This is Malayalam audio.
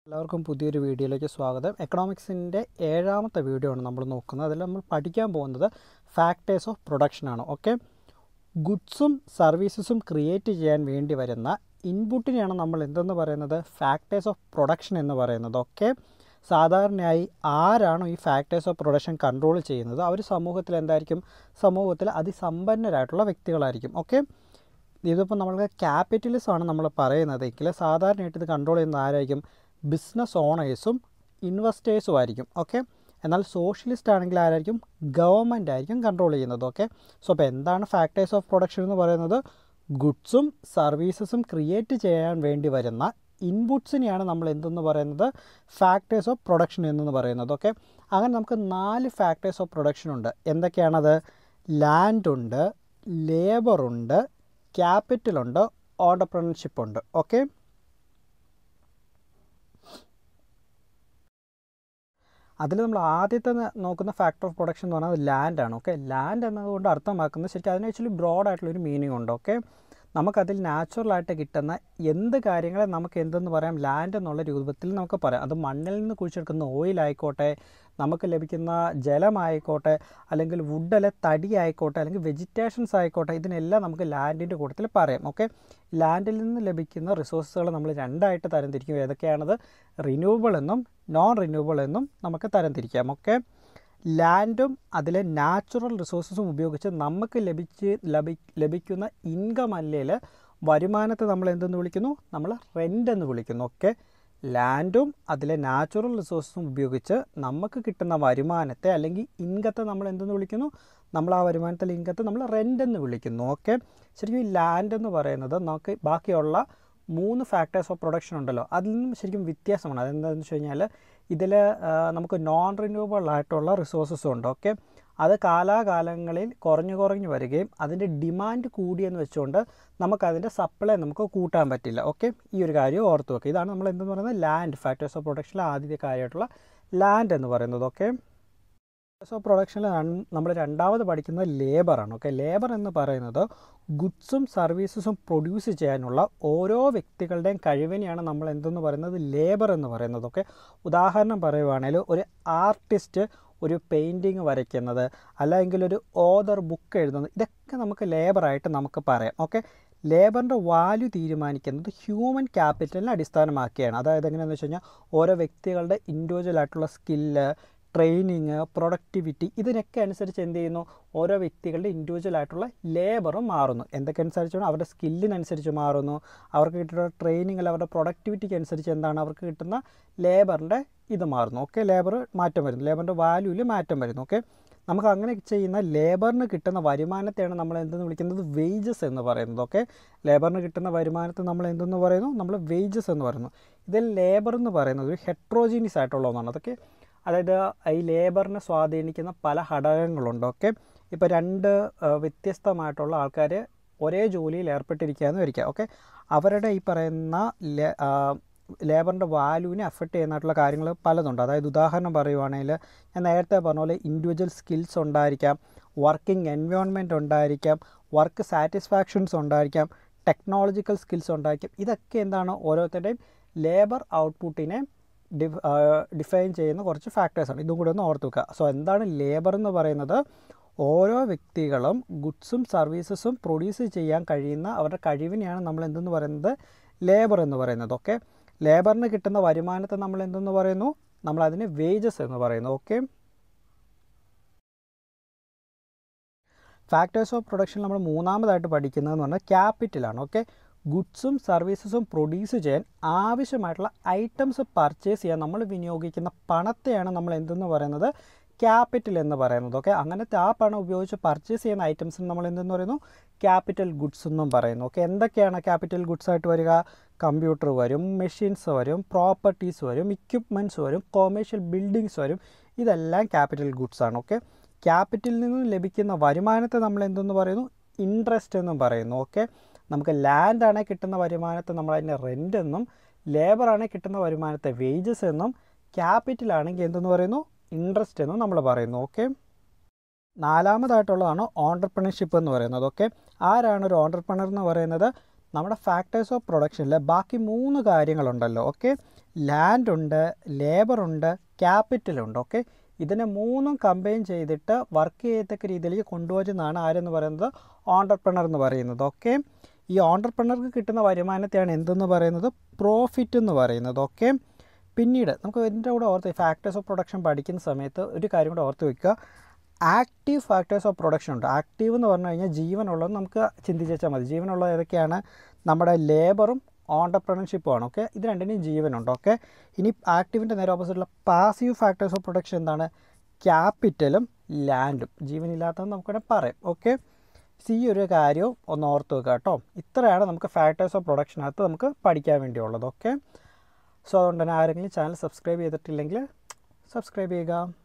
എല്ലാവർക്കും പുതിയൊരു വീഡിയോയിലേക്ക് സ്വാഗതം എക്കണോമിക്സിൻ്റെ ഏഴാമത്തെ വീഡിയോ ആണ് നമ്മൾ നോക്കുന്നത് അതിൽ നമ്മൾ പഠിക്കാൻ പോകുന്നത് ഫാക്ടേഴ്സ് ഓഫ് പ്രൊഡക്ഷനാണ് ഓക്കെ ഗുഡ്സും സർവീസസും ക്രിയേറ്റ് ചെയ്യാൻ വേണ്ടി വരുന്ന ഇൻപുട്ടിനെയാണ് നമ്മൾ എന്തെന്ന് പറയുന്നത് ഫാക്ടേഴ്സ് ഓഫ് പ്രൊഡക്ഷൻ എന്ന് പറയുന്നത് ഓക്കെ സാധാരണയായി ആരാണോ ഈ ഫാക്ടേഴ്സ് ഓഫ് പ്രൊഡക്ഷൻ കൺട്രോൾ ചെയ്യുന്നത് അവർ സമൂഹത്തിൽ എന്തായിരിക്കും സമൂഹത്തിൽ അതിസമ്പന്നരായിട്ടുള്ള വ്യക്തികളായിരിക്കും ഓക്കെ ഇതിപ്പോൾ നമ്മൾക്ക് ക്യാപിറ്റലിസം ആണ് നമ്മൾ പറയുന്നതെങ്കിൽ സാധാരണയായിട്ട് ഇത് കൺട്രോൾ ചെയ്യുന്നത് ആരായിരിക്കും ബിസിനസ് ഓണേഴ്സും ഇൻവെസ്റ്റേഴ്സും ആയിരിക്കും ഓക്കെ എന്നാൽ സോഷ്യലിസ്റ്റ് ആണെങ്കിൽ ആരായിരിക്കും ഗവൺമെൻറ് ആയിരിക്കും കൺട്രോൾ ചെയ്യുന്നത് ഓക്കെ സോ അപ്പോൾ എന്താണ് ഫാക്ടേഴ്സ് ഓഫ് പ്രൊഡക്ഷൻ എന്ന് പറയുന്നത് ഗുഡ്സും സർവീസസും ക്രിയേറ്റ് ചെയ്യാൻ വേണ്ടി വരുന്ന ഇൻപുട്സിനെയാണ് നമ്മൾ എന്തെന്ന് പറയുന്നത് ഫാക്ടേഴ്സ് ഓഫ് പ്രൊഡക്ഷൻ എന്ന് പറയുന്നത് ഓക്കെ അങ്ങനെ നമുക്ക് നാല് ഫാക്ടേഴ്സ് ഓഫ് പ്രൊഡക്ഷൻ ഉണ്ട് എന്തൊക്കെയാണത് ലാൻഡ് ഉണ്ട് ലേബർ ഉണ്ട് ക്യാപിറ്റലുണ്ട് ഓണ്ടർപ്രണർഷിപ്പ് ഉണ്ട് ഓക്കെ അതിൽ നമ്മൾ ആദ്യത്തെ ന- നോക്കുന്ന ഫാക്ടർ ഓഫ് പ്രൊഡക്ഷൻ എന്ന് പറയുന്നത് ലാൻഡ് ആണ് ഓക്കെ ലാൻഡ് എന്നതുകൊണ്ട് അർത്ഥമാക്കുന്നത് ശരിക്കും അതിന് ആക്ച്വലി ബ്രോഡ് ആയിട്ടുള്ളൊരു മീനിങ് ഉണ്ട് ഓക്കെ നമുക്കതിൽ നാച്ചുറലായിട്ട് കിട്ടുന്ന എന്ത് കാര്യങ്ങളെ നമുക്ക് എന്തെന്ന് പറയാം ലാൻഡ് എന്നുള്ള രൂപത്തിൽ നമുക്ക് പറയാം അത് മണ്ണിൽ നിന്ന് കുഴിച്ചെടുക്കുന്ന ഓയിൽ ആയിക്കോട്ടെ നമുക്ക് ലഭിക്കുന്ന ജലമായിക്കോട്ടെ അല്ലെങ്കിൽ വുഡ് അല്ലെ തടി ആയിക്കോട്ടെ അല്ലെങ്കിൽ വെജിറ്റേഷൻസ് ആയിക്കോട്ടെ ഇതിനെല്ലാം നമുക്ക് ലാൻഡിൻ്റെ കൂട്ടത്തിൽ പറയാം ഓക്കെ ലാൻഡിൽ നിന്ന് ലഭിക്കുന്ന റിസോഴ്സുകൾ നമ്മൾ രണ്ടായിട്ട് തരംതിരിക്കും ഏതൊക്കെയാണത് റിന്യൂവബിൾ എന്നും നോൺ റിന്യൂവബിൾ എന്നും നമുക്ക് തരംതിരിക്കാം ഓക്കെ ലാൻഡും അതിലെ നാച്ചുറൽ റിസോഴ്സസും ഉപയോഗിച്ച് നമുക്ക് ലഭിച്ച് ലഭി ലഭിക്കുന്ന ഇൻകം അല്ലെങ്കിൽ വരുമാനത്തെ നമ്മൾ എന്തെന്ന് വിളിക്കുന്നു നമ്മൾ റെൻ്റ് എന്ന് വിളിക്കുന്നു ഓക്കെ ലാൻഡും അതിലെ നാച്ചുറൽ റിസോഴ്സസും ഉപയോഗിച്ച് നമുക്ക് കിട്ടുന്ന വരുമാനത്തെ അല്ലെങ്കിൽ ഇൻകത്തെ നമ്മൾ എന്തെന്ന് വിളിക്കുന്നു നമ്മൾ ആ വരുമാനത്തിലെ ഇൻകത്തെ നമ്മൾ റെൻ്റ് എന്ന് വിളിക്കുന്നു ഓക്കെ ശരിക്കും ഈ ലാൻഡ് എന്ന് പറയുന്നത് നമുക്ക് ബാക്കിയുള്ള മൂന്ന് ഫാക്ടേഴ്സ് ഓഫ് പ്രൊഡക്ഷൻ ഉണ്ടല്ലോ അതിൽ നിന്നും ശരിക്കും വ്യത്യാസമാണ് അതെന്താണെന്ന് വെച്ച് കഴിഞ്ഞാൽ ഇതിൽ നമുക്ക് നോൺ റിന്യൂവബിൾ ആയിട്ടുള്ള റിസോഴ്സസും ഉണ്ട് ഓക്കെ അത് കാലാകാലങ്ങളിൽ കുറഞ്ഞു കുറഞ്ഞു വരികയും അതിൻ്റെ ഡിമാൻഡ് കൂടിയെന്ന് വെച്ചുകൊണ്ട് നമുക്കതിൻ്റെ സപ്ലൈ നമുക്ക് കൂട്ടാൻ പറ്റില്ല ഓക്കെ ഈ ഒരു കാര്യം ഓർത്ത് വെക്കുക ഇതാണ് നമ്മൾ എന്തെന്ന് പറയുന്നത് ലാൻഡ് ഫാക്ടേഴ്സ് ഓഫ് പ്രൊഡക്ഷനിലെ ആദ്യത്തെ കാര്യമായിട്ടുള്ള ലാൻഡ് എന്ന് പറയുന്നത് ഓക്കെ ഫാക്ടേഴ്സ് ഓഫ് പ്രൊഡക്ഷനിൽ നമ്മൾ രണ്ടാമത് പഠിക്കുന്നത് ലേബറാണ് ഓക്കെ ലേബർ എന്ന് പറയുന്നത് ഗുഡ്സും സർവീസസും പ്രൊഡ്യൂസ് ചെയ്യാനുള്ള ഓരോ വ്യക്തികളുടെയും കഴിവിനെയാണ് നമ്മൾ എന്തെന്ന് പറയുന്നത് ലേബർ എന്ന് പറയുന്നത് ഓക്കെ ഉദാഹരണം പറയുവാണെങ്കിൽ ഒരു ആർട്ടിസ്റ്റ് ഒരു പെയിൻറ്റിങ് വരയ്ക്കുന്നത് അല്ലെങ്കിൽ ഒരു ഓതർ ബുക്ക് എഴുതുന്നത് ഇതൊക്കെ നമുക്ക് ലേബറായിട്ട് നമുക്ക് പറയാം ഓക്കെ ലേബറിൻ്റെ വാല്യൂ തീരുമാനിക്കുന്നത് ഹ്യൂമൻ ക്യാപിറ്റലിനെ അടിസ്ഥാനമാക്കിയാണ് അതായത് എങ്ങനെയാണെന്ന് വെച്ച് കഴിഞ്ഞാൽ ഓരോ വ്യക്തികളുടെ ഇൻഡിവിജ്വൽ ആയിട്ടുള്ള സ്കില്ല് ട്രെയിനിങ് പ്രൊഡക്ടിവിറ്റി ഇതിനൊക്കെ അനുസരിച്ച് എന്ത് ചെയ്യുന്നു ഓരോ വ്യക്തികളുടെ ഇൻഡിവിജ്വൽ ആയിട്ടുള്ള ലേബറും മാറുന്നു എന്തൊക്കെ അനുസരിച്ചാണ് അവരുടെ സ്കില്ലിനനുസരിച്ച് മാറുന്നു അവർക്ക് കിട്ടുന്ന ട്രെയിനിങ് അല്ല അവരുടെ പ്രൊഡക്ടിവിറ്റിക്ക് അനുസരിച്ച് എന്താണ് അവർക്ക് കിട്ടുന്ന ലേബറിൻ്റെ ഇത് മാറുന്നു ഓക്കെ ലേബർ മാറ്റം വരുന്നു ലേബറിൻ്റെ വാല്യൂവിൽ മാറ്റം വരുന്നു ഓക്കെ നമുക്ക് അങ്ങനെ ചെയ്യുന്ന ലേബറിന് കിട്ടുന്ന വരുമാനത്തെയാണ് നമ്മൾ എന്തെന്ന് വിളിക്കുന്നത് വേജസ് എന്ന് പറയുന്നത് ഓക്കെ ലേബറിന് കിട്ടുന്ന വരുമാനത്തെ നമ്മൾ എന്തെന്ന് പറയുന്നു നമ്മൾ വേജസ് എന്ന് പറയുന്നു ഇതിൽ ലേബർ എന്ന് പറയുന്നത് ഒരു ഹെട്രോജീനിയസ് ആയിട്ടുള്ള ഒന്നാണ് അതൊക്കെ അതായത് ഈ ലേബറിനെ സ്വാധീനിക്കുന്ന പല ഘടകങ്ങളുണ്ട് ഓക്കെ ഇപ്പോൾ രണ്ട് ആ, വ്യത്യസ്തമായിട്ടുള്ള ആൾക്കാർ ഒരേ ജോലിയിൽ ഏർപ്പെട്ടിരിക്കുകയെന്ന് വരിക ഓക്കെ അവരുടെ ഈ പറയുന്ന ലേ- ആ, ലേബറിൻ്റെ വാല്യൂവിനെ അഫക്റ്റ് ചെയ്യുന്നതായിട്ടുള്ള കാര്യങ്ങൾ പലതുണ്ട് അതായത് ഉദാഹരണം പറയുവാണെങ്കിൽ ഞാൻ നേരത്തെ പറഞ്ഞ പോലെ ഇൻഡിവിജ്വൽ സ്കിൽസ് ഉണ്ടായിരിക്കാം വർക്കിംഗ് എൻവയോൺമെൻറ്റ് ഉണ്ടായിരിക്കാം വർക്ക് സാറ്റിസ്ഫാക്ഷൻസ് ഉണ്ടായിരിക്കാം ടെക്നോളജിക്കൽ സ്കിൽസ് ഉണ്ടായിരിക്കാം ഇതൊക്കെ എന്താണ് ഓരോരുത്തരുടെയും ലേബർ ഔട്ട്പുട്ടിനെ ഡിഫ് ഡിഫൈൻ ചെയ്യുന്ന കുറച്ച് ഫാക്ടേഴ്സാണ് ഇതും കൂടി ഒന്ന് ഓർത്ത് വെക്കുക സോ എന്താണ് ലേബർ എന്ന് പറയുന്നത് ഓരോ വ്യക്തികളും ഗുഡ്സും സർവീസസും പ്രൊഡ്യൂസ് ചെയ്യാൻ കഴിയുന്ന അവരുടെ കഴിവിനെയാണ് നമ്മൾ എന്തെന്ന് പറയുന്നത് ലേബർ എന്ന് പറയുന്നത് ഓക്കെ ലേബറിന് കിട്ടുന്ന വരുമാനത്തെ നമ്മൾ എന്തെന്ന് പറയുന്നു നമ്മൾ അതിന് വേജസ് എന്ന് പറയുന്നു ഓക്കെ ഫാക്ടേഴ്സ് ഓഫ് പ്രൊഡക്ഷൻ നമ്മൾ മൂന്നാമതായിട്ട് പഠിക്കുന്നതെന്ന് പറഞ്ഞാൽ ക്യാപിറ്റലാണ് ഓക്കെ ഗുഡ്സും സർവീസസും പ്രൊഡ്യൂസ് ചെയ്യാൻ ആവശ്യമായിട്ടുള്ള ഐറ്റംസ് പർച്ചേസ് ചെയ്യാൻ നമ്മൾ വിനിയോഗിക്കുന്ന പണത്തെയാണ് നമ്മൾ എന്തെന്ന് പറയുന്നത് ക്യാപിറ്റൽ എന്ന് പറയുന്നത് ഓക്കെ അങ്ങനത്തെ ആ പണം ഉപയോഗിച്ച് പർച്ചേസ് ചെയ്യുന്ന ഐറ്റംസിന് നമ്മൾ എന്തെന്ന് പറയുന്നു ക്യാപിറ്റൽ ഗുഡ്സ് എന്നും പറയുന്നു ഓക്കെ എന്തൊക്കെയാണ് ക്യാപിറ്റൽ ഗുഡ്സ് ആയിട്ട് വരിക കമ്പ്യൂട്ടർ വരും മെഷീൻസ് വരും പ്രോപ്പർട്ടീസ് വരും ഇക്വിപ്മെൻറ്റ്സ് വരും കൊമേഴ്ഷ്യൽ ബിൽഡിങ്സ് വരും ഇതെല്ലാം ക്യാപിറ്റൽ ഗുഡ്സ് ആണ് ഓക്കെ ക്യാപിറ്റലിൽ നിന്നും ലഭിക്കുന്ന വരുമാനത്തെ നമ്മൾ എന്തെന്ന് പറയുന്നു ഇൻട്രസ്റ്റ് എന്നും പറയുന്നു ഓക്കെ നമുക്ക് ലാൻഡ് ആണെങ്കിൽ കിട്ടുന്ന വരുമാനത്തെ നമ്മൾ അതിൻ്റെ റെൻ്റ് എന്നും ലേബർ ആണെങ്കിൽ കിട്ടുന്ന വരുമാനത്തെ വേജസ് എന്നും ക്യാപിറ്റൽ ആണെങ്കിൽ എന്തെന്ന് പറയുന്നു ഇൻട്രസ്റ്റ് എന്നും നമ്മൾ പറയുന്നു ഓക്കെ നാലാമതായിട്ടുള്ളതാണ് ഓണ്ടർപ്രണർഷിപ്പ് എന്ന് പറയുന്നത് ഓക്കെ ആരാണ് ഒരു ഓണ്ടർപ്രണർ എന്ന് പറയുന്നത് നമ്മുടെ ഫാക്ടേഴ്സ് ഓഫ് പ്രൊഡക്ഷനിലെ ബാക്കി മൂന്ന് കാര്യങ്ങളുണ്ടല്ലോ ഓക്കെ ലാൻഡ് ഉണ്ട് ലേബർ ഉണ്ട് ക്യാപിറ്റൽ ഉണ്ട് ഓക്കെ ഇതിനെ മൂന്നും കമ്പൈൻ ചെയ്തിട്ട് വർക്ക് ചെയ്യത്തക്ക രീതിയിലേക്ക് കൊണ്ടുവരുന്നതാണ് ആരെന്ന് പറയുന്നത് ഓണ്ടർപ്രണർ എന്ന് പറയുന്നത് ഓക്കെ ഈ ഓണ്ടർപ്രണർക്ക് കിട്ടുന്ന വരുമാനത്തെയാണ് എന്തെന്ന് പറയുന്നത് പ്രോഫിറ്റ് എന്ന് പറയുന്നത് ഓക്കെ പിന്നീട് നമുക്ക് ഇതിൻ്റെ കൂടെ ഓർത്ത് ഫാക്ടേഴ്സ് ഓഫ് പ്രൊഡക്ഷൻ പഠിക്കുന്ന സമയത്ത് ഒരു കാര്യം കൂടെ ഓർത്ത് വെക്കുക ആക്റ്റീവ് ഫാക്ടേഴ്സ് ഓഫ് പ്രൊഡക്ഷൻ ഉണ്ട് ആക്റ്റീവ് എന്ന് പറഞ്ഞു കഴിഞ്ഞാൽ ജീവനുള്ളത് നമുക്ക് ചിന്തിച്ച് വെച്ചാൽ മതി ജീവനുള്ള ഏതൊക്കെയാണ് നമ്മുടെ ലേബറും ഓണ്ടർപ്രണർഷിപ്പും ആണ് ഓക്കെ ഇത് രണ്ടിനും ജീവനുണ്ട് ഓക്കെ ഇനി ആക്റ്റീവിൻ്റെ നേരെ ഓപ്പോസിറ്റുള്ള പാസീവ് ഫാക്ടേഴ്സ് ഓഫ് പ്രൊഡക്ഷൻ എന്താണ് ക്യാപിറ്റലും ലാൻഡും ജീവനില്ലാത്തതെന്ന് നമുക്കിവിടെ പറയാം ഓക്കെ സി ഒരു കാര്യവും ഒന്ന് ഓർത്ത് വെക്കുക കേട്ടോ ഇത്രയാണ് നമുക്ക് ഫാക്ടേഴ്സ് ഓഫ് പ്രൊഡക്ഷനകത്ത് നമുക്ക് പഠിക്കാൻ വേണ്ടിയുള്ളത് ഓക്കെ സോ അതുകൊണ്ട് തന്നെ ആരെങ്കിലും ചാനൽ സബ്സ്ക്രൈബ് ചെയ്തിട്ടില്ലെങ്കിൽ സബ്സ്ക്രൈബ് ചെയ്യുക